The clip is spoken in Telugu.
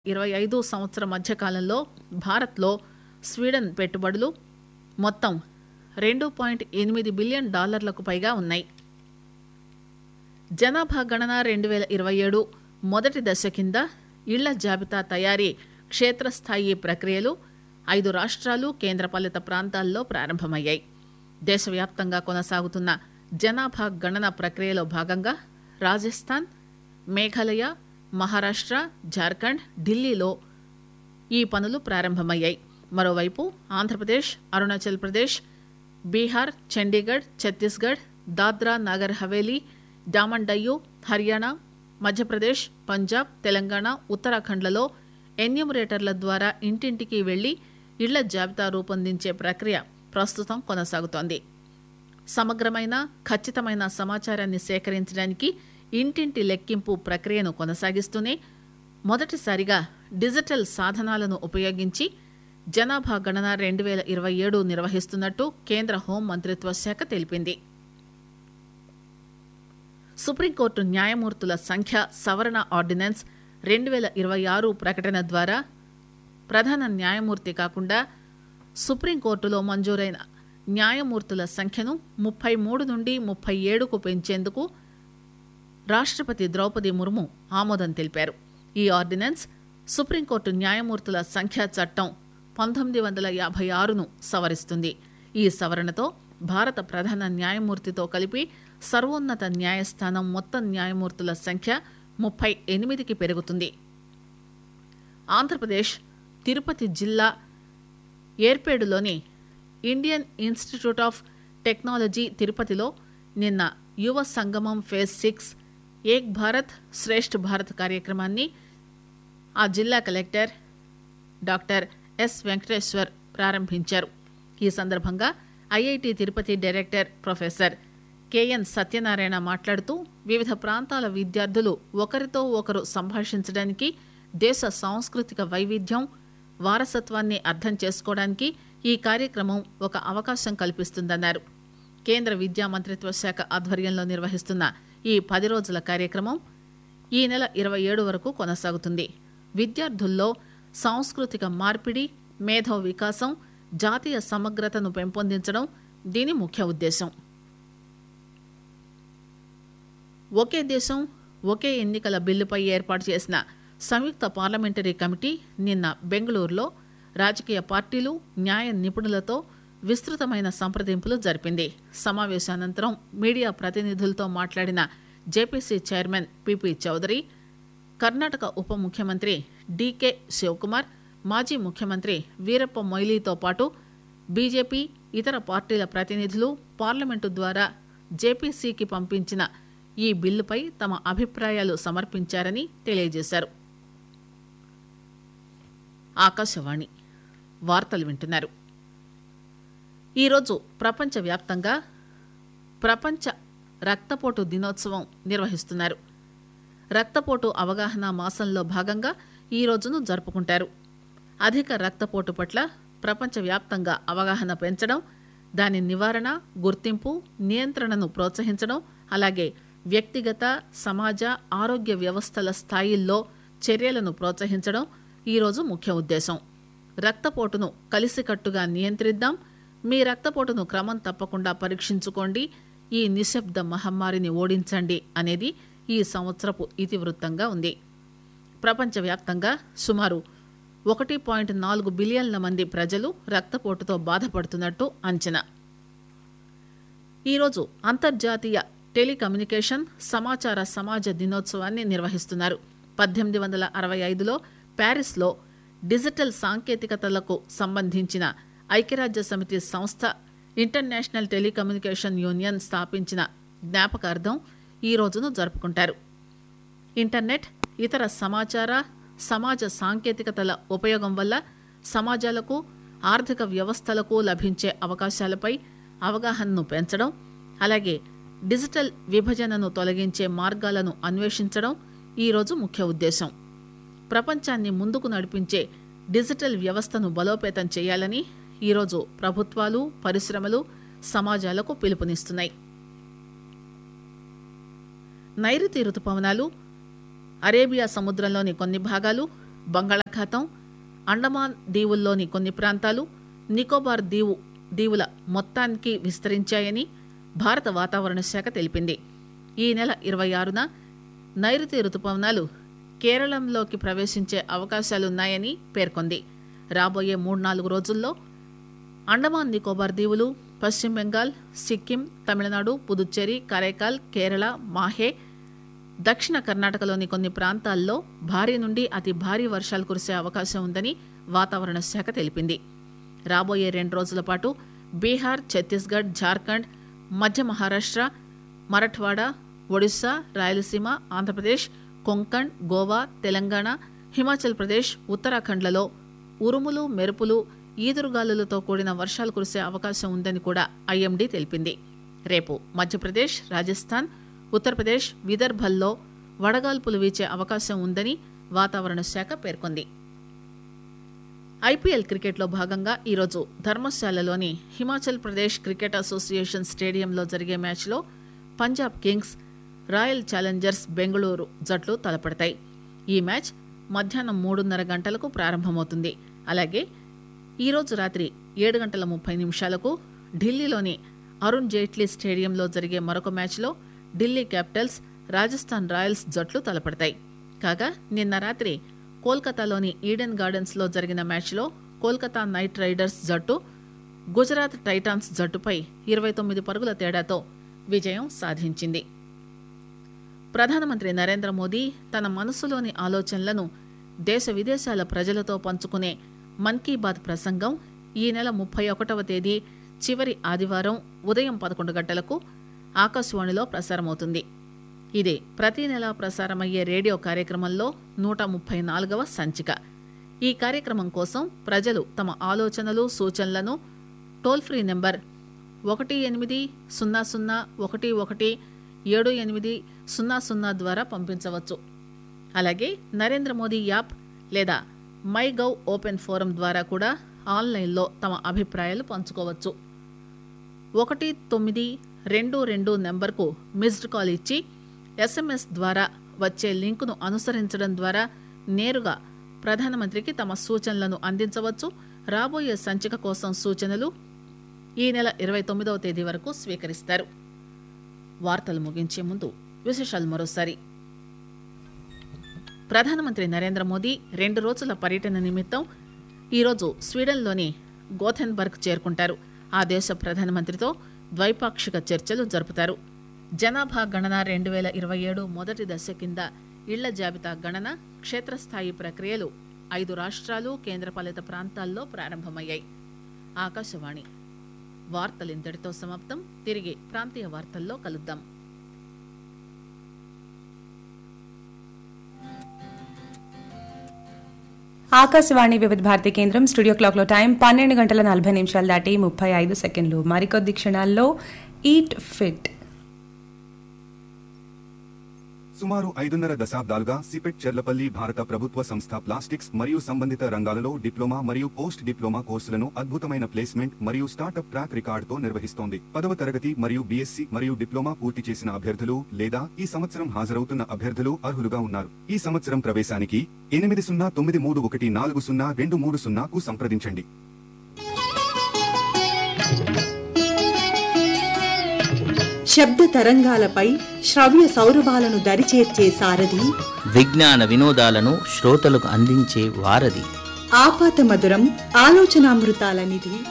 ఇరవై ఐదు సంవత్సరం మధ్యకాలంలో భారత్లో స్వీడన్ పెట్టుబడులు మొత్తం రెండు పాయింట్ ఎనిమిది బిలియన్ డాలర్లకు పైగా ఉన్నాయి జనాభా గణన రెండు వేల ఇరవై ఏడు మొదటి దశ కింద ఇళ్ల జాబితా తయారీ క్షేత్రస్థాయి ప్రక్రియలు ఐదు రాష్ట్రాలు కేంద్రపాలిత ప్రాంతాల్లో ప్రారంభమయ్యాయి దేశవ్యాప్తంగా కొనసాగుతున్న జనాభా గణన ప్రక్రియలో భాగంగా రాజస్థాన్ మేఘాలయ మహారాష్ట్ర జార్ఖండ్ ఢిల్లీలో ఈ పనులు ప్రారంభమయ్యాయి మరోవైపు ఆంధ్రప్రదేశ్ అరుణాచల్ ప్రదేశ్ బీహార్ చండీగఢ్ ఛత్తీస్గఢ్ దాద్రా నగర్ హవేలీ డామన్ డయ్యూ హర్యానా మధ్యప్రదేశ్ పంజాబ్ తెలంగాణ ఉత్తరాఖండ్లలో ఎన్యూమరేటర్ల ద్వారా ఇంటింటికి వెళ్లి ఇళ్ల జాబితా రూపొందించే ప్రక్రియ ప్రస్తుతం కొనసాగుతోంది సమగ్రమైన ఖచ్చితమైన సమాచారాన్ని సేకరించడానికి ఇంటింటి లెక్కింపు ప్రక్రియను కొనసాగిస్తూనే మొదటిసారిగా డిజిటల్ సాధనాలను ఉపయోగించి జనాభా గణన రెండు వేల ఇరవై ఏడు నిర్వహిస్తున్నట్టు కేంద్ర హోం మంత్రిత్వ శాఖ తెలిపింది సుప్రీంకోర్టు న్యాయమూర్తుల సంఖ్య సవరణ ఆర్డినెన్స్ రెండు వేల ఇరవై ఆరు ప్రకటన ద్వారా ప్రధాన న్యాయమూర్తి కాకుండా సుప్రీంకోర్టులో మంజూరైన న్యాయమూర్తుల సంఖ్యను ముప్పై మూడు నుండి ముప్పై ఏడుకు పెంచేందుకు రాష్ట్రపతి ద్రౌపది ముర్ము ఆమోదం తెలిపారు ఈ ఆర్డినెన్స్ సుప్రీంకోర్టు న్యాయమూర్తుల సంఖ్యా చట్టం పంతొమ్మిది వందల యాభై ఆరును సవరిస్తుంది ఈ సవరణతో భారత ప్రధాన న్యాయమూర్తితో కలిపి సర్వోన్నత న్యాయస్థానం మొత్తం న్యాయమూర్తుల సంఖ్య ముప్పై ఎనిమిదికి పెరుగుతుంది ఆంధ్రప్రదేశ్ తిరుపతి జిల్లా ఏర్పేడులోని ఇండియన్ ఇన్స్టిట్యూట్ ఆఫ్ టెక్నాలజీ తిరుపతిలో నిన్న యువ సంగమం ఫేజ్ సిక్స్ ఏక్ భారత్ శ్రేష్ఠ భారత్ కార్యక్రమాన్ని ఆ జిల్లా కలెక్టర్ డాక్టర్ ఎస్ వెంకటేశ్వర్ ప్రారంభించారు ఈ సందర్భంగా IIT Tirupati director professor K N Satyanarayana మాట్లాడుతూ వివిధ ప్రాంతాల విద్యార్థులు ఒకరితో ఒకరు సంభాషించడానికి దేశ సాంస్కృతిక వైవిధ్యం వారసత్వాన్ని అర్థం చేసుకోవడానికి ఈ కార్యక్రమం ఒక అవకాశం కల్పిస్తుందన్నారు కేంద్ర విద్యా మంత్రిత్వ శాఖ ఆధ్వర్యంలో నిర్వహిస్తున్న ఈ పది రోజుల కార్యక్రమం ఈ నెల ఇరవై ఏడు వరకు కొనసాగుతుంది విద్యార్థుల్లో సాంస్కృతిక మార్పిడి మేధో వికాసం జాతీయ సమగ్రతను పెంపొందించడం దీని ముఖ్య ఉద్దేశం ఒకే దేశం ఒకే ఎన్నికల బిల్లుపై ఏర్పాటు చేసిన సంయుక్త పార్లమెంటరీ కమిటీ నిన్న బెంగళూరులో రాజకీయ పార్టీలు న్యాయ నిపుణులతో విస్తృతమైన సంప్రదింపులు జరిపింది సమావేశానంతరం మీడియా ప్రతినిధులతో మాట్లాడిన JPC chairman P P Chaudhary Karnataka ఉప ముఖ్యమంత్రి డీకే శివకుమార్ మాజీ ముఖ్యమంత్రి వీరప్ప మొయిలీతో పాటు బీజేపీ ఇతర పార్టీల ప్రతినిధులు పార్లమెంటు ద్వారా జేపీసీకి పంపించిన ఈ బిల్లుపై తమ అభిప్రాయాలు సమర్పించారని తెలియజేశారు ఆకాశవాణి వార్తలు వింటున్నారు ఈరోజు ప్రపంచవ్యాప్తంగా ప్రపంచ రక్తపోటు దినోత్సవం నిర్వహిస్తున్నారు రక్తపోటు అవగాహన మాసంలో భాగంగా ఈ రోజును జరుపుకుంటారు అధిక రక్తపోటు పట్ల ప్రపంచవ్యాప్తంగా అవగాహన పెంచడం దాని నివారణ గుర్తింపు నియంత్రణను ప్రోత్సహించడం అలాగే వ్యక్తిగత సమాజ ఆరోగ్య వ్యవస్థల స్థాయిల్లో చర్యలను ప్రోత్సహించడం ఈరోజు ముఖ్య ఉద్దేశం రక్తపోటును కలిసికట్టుగా నియంత్రిద్దాం మీ రక్తపోటును క్రమం తప్పకుండా పరీక్షించుకోండి ఈ నిశ్శబ్ద మహమ్మారిని ఓడించండి అనేది ఈ సంవత్సరపు ఇతివృత్తంగా ఉంది ప్రపంచవ్యాప్తంగా సుమారు ఒకటి పాయింట్ నాలుగు బిలియన్ల మంది ప్రజలు రక్తపోటుతో బాధపడుతున్నట్టు అంచనా ఈరోజు అంతర్జాతీయ టెలికమ్యూనికేషన్ సమాచార సమాజ దినోత్సవాన్ని నిర్వహిస్తున్నారు పద్దెనిమిది వందల అరవై ఐదులో ప్యారిస్లో డిజిటల్ సాంకేతికతలకు సంబంధించిన ఐక్యరాజ్య సమితి సంస్థ ఇంటర్నేషనల్ టెలికమ్యూనికేషన్ యూనియన్ స్థాపించిన జ్ఞాపకార్థం ఈ రోజును జరుపుకుంటారు ఇంటర్నెట్ ఇతర సమాచార సమాజ సాంకేతికతల ఉపయోగం వల్ల సమాజాలకు ఆర్థిక వ్యవస్థలకు లభించే అవకాశాలపై అవగాహనను పెంచడం అలాగే డిజిటల్ విభజనను తొలగించే మార్గాలను అన్వేషించడం ఈరోజు ముఖ్య ఉద్దేశం ప్రపంచాన్ని ముందుకు నడిపించే డిజిటల్ వ్యవస్థను బలోపేతం చేయాలని ఈరోజు ప్రభుత్వాలు పరిశ్రమలు సమాజాలకు పిలుపునిస్తున్నాయి నైరుతి రుతుపవనాలు అరేబియా సముద్రంలోని కొన్ని భాగాలు బంగాళాఖాతం అండమాన్ దీవుల్లోని కొన్ని ప్రాంతాలు నికోబార్ దీవు దీవుల మొత్తానికి విస్తరించాయని భారత వాతావరణ శాఖ తెలిపింది ఈ నెల ఇరవై ఆరున నైరుతి రుతుపవనాలు కేరళంలోకి ప్రవేశించే అవకాశాలున్నాయని పేర్కొంది రాబోయే మూడు నాలుగు రోజుల్లో అండమాన్ నికోబార్ దీవులు పశ్చిమ బెంగాల్ సిక్కిం తమిళనాడు పుదుచ్చేరి కరైకాల్ కేరళ మాహే దక్షిణ కర్ణాటకలోని కొన్ని ప్రాంతాల్లో భారీ నుండి అతి భారీ వర్షాలు కురిసే అవకాశం ఉందని వాతావరణ శాఖ తెలిపింది రాబోయే రెండు రోజుల పాటు బీహార్ ఛత్తీస్గఢ్ జార్ఖండ్ మధ్య మహారాష్ట్ర మరఠ్వాడా ఒడిశా రాయలసీమ ఆంధ్రప్రదేశ్ కొంకణ్ గోవా తెలంగాణ హిమాచల్ ప్రదేశ్ ఉత్తరాఖండ్లలో ఉరుములు మెరుపులు ఈదురుగాలులతో కూడిన వర్షాలు కురిసే అవకాశం ఉందని కూడా ఐఎండీ తెలిపింది రేపు మధ్యప్రదేశ్ రాజస్థాన్ ఉత్తరప్రదేశ్ విదర్భల్లో వడగాల్పులు వీచే అవకాశం ఉందని వాతావరణ శాఖ పేర్కొంది ఐపీఎల్ క్రికెట్లో భాగంగా ఈరోజు ధర్మశాలలోని హిమాచల్ ప్రదేశ్ క్రికెట్ అసోసియేషన్ స్టేడియంలో జరిగే మ్యాచ్లో Punjab kings royal challengers Bengaluru జట్లు తలపడతాయి ఈ మ్యాచ్ మధ్యాహ్నం మూడున్నర గంటలకు ప్రారంభమవుతుంది అలాగే ఈరోజు రాత్రి ఏడు గంటల ముప్పై నిమిషాలకు ఢిల్లీలోని అరుణ్ జైట్లీ స్టేడియంలో జరిగే మరొక మ్యాచ్లో ఢిల్లీ క్యాపిటల్స్ రాజస్థాన్ రాయల్స్ జట్లు తలపడతాయి కాగా నిన్న రాత్రి కోల్కతాలోని ఈడెన్ గార్డెన్స్ లో జరిగిన మ్యాచ్లో కోల్కతా నైట్ రైడర్స్ జట్టు గుజరాత్ టైటాన్స్ జట్టుపై ఇరవై తొమ్మిది పరుగుల తేడాతో విజయం సాధించింది ప్రధానమంత్రి నరేంద్ర మోదీ తన మనసులోని ఆలోచనలను దేశ విదేశాల ప్రజలతో పంచుకునే మన్ కీ బాత్ ప్రసంగం ఈ నెల ముప్పై ఒకటవ తేదీ చివరి ఆదివారం ఉదయం పదకొండు గంటలకు ఆకాశవాణిలో ప్రసారమవుతుంది ఇది ప్రతి నెల ప్రసారమయ్యే రేడియో కార్యక్రమంలో నూట ముప్పై నాలుగవ సంచిక ఈ కార్యక్రమం కోసం ప్రజలు తమ ఆలోచనలు సూచనలను టోల్ ఫ్రీ నెంబర్ ఒకటి ఎనిమిది సున్నా సున్నా ఒకటి ఒకటి ఏడు ఎనిమిది సున్నా సున్నా ద్వారా పంపించవచ్చు అలాగే నరేంద్ర మోదీ యాప్ లేదా మై గవ్ ఓపెన్ ఫోరం ద్వారా కూడా ఆన్లైన్లో తమ అభిప్రాయాలు పంచుకోవచ్చు ఒకటి తొమ్మిది రెండు రెండు నెంబర్కు మిస్డ్ కాల్ ఇచ్చి ఎస్ఎంఎస్ ద్వారా వచ్చే లింకును అనుసరించడం ద్వారా నేరుగా ప్రధానమంత్రికి తమ సూచనలను అందించవచ్చు రాబోయే సంచిక కోసం సూచనలు ఈ నెల ఇరవై తొమ్మిదవ తేదీ వరకు స్వీకరిస్తారు వార్తలు ముగించే ముందు విశేషాలు మరోసారి ప్రధానమంత్రి నరేంద్ర మోదీ రెండు రోజుల పర్యటన నిమిత్తం ఈరోజు స్వీడన్లోని గోథెన్బర్గ్ చేరుకుంటారు ఆ దేశ ప్రధానమంత్రితో ద్వైపాక్షిక చర్చలు జరుపుతారు జనాభా గణన రెండు వేల ఇరవై ఏడు మొదటి దశ కింద ఇళ్ల జాబితా గణన క్షేత్రస్థాయి ప్రక్రియలు ఐదు రాష్ట్రాలు కేంద్రపాలిత ప్రాంతాల్లో ప్రారంభమయ్యాయి ఆకాశవాణి వార్తలు ఇంతటితో సమాప్తం తిరిగి ప్రాంతీయ వార్తల్లో కలుద్దాం ఆకాశవాణి వివిధ భారతి కేంద్రం స్టూడియో క్లాక్లో టైం పన్నెండు గంటల నలభై నిమిషాలు దాటి ముప్పై ఐదు సెకండ్లు మరికొద్ది క్షణాల్లో ఈట్ ఫిట్ సుమారు ఐదున్నర దశాబ్దాలుగా సిపెట్ చెర్లపల్లి భారత ప్రభుత్వ సంస్థ ప్లాస్టిక్స్ మరియు సంబంధిత రంగాలలో డిప్లొమా మరియు పోస్ట్ డిప్లొమా కోర్సులను అద్భుతమైన ప్లేస్మెంట్ మరియు స్టార్టప్ ట్రాక్ రికార్డుతో నిర్వహిస్తోంది పదవ తరగతి మరియు బీఎస్సీ మరియు డిప్లొమా పూర్తి చేసిన అభ్యర్థులు లేదా ఈ సంవత్సరం హాజరవుతున్న అభ్యర్థులు అర్హులుగా ఉన్నారు ఈ సంవత్సరం ప్రవేశానికి ఎనిమిది సున్నా తొమ్మిది మూడు ఒకటి నాలుగు సున్నా రెండు మూడు సున్నాకు సంప్రదించండి శబ్ద తరంగాలపై శ్రవ్య సౌరభాలను దరిచేర్చే సారథి విజ్ఞాన వినోదాలను శ్రోతలకు అందించే వారధి ఆపాత మధురం ఆలోచనామృతాల నిధి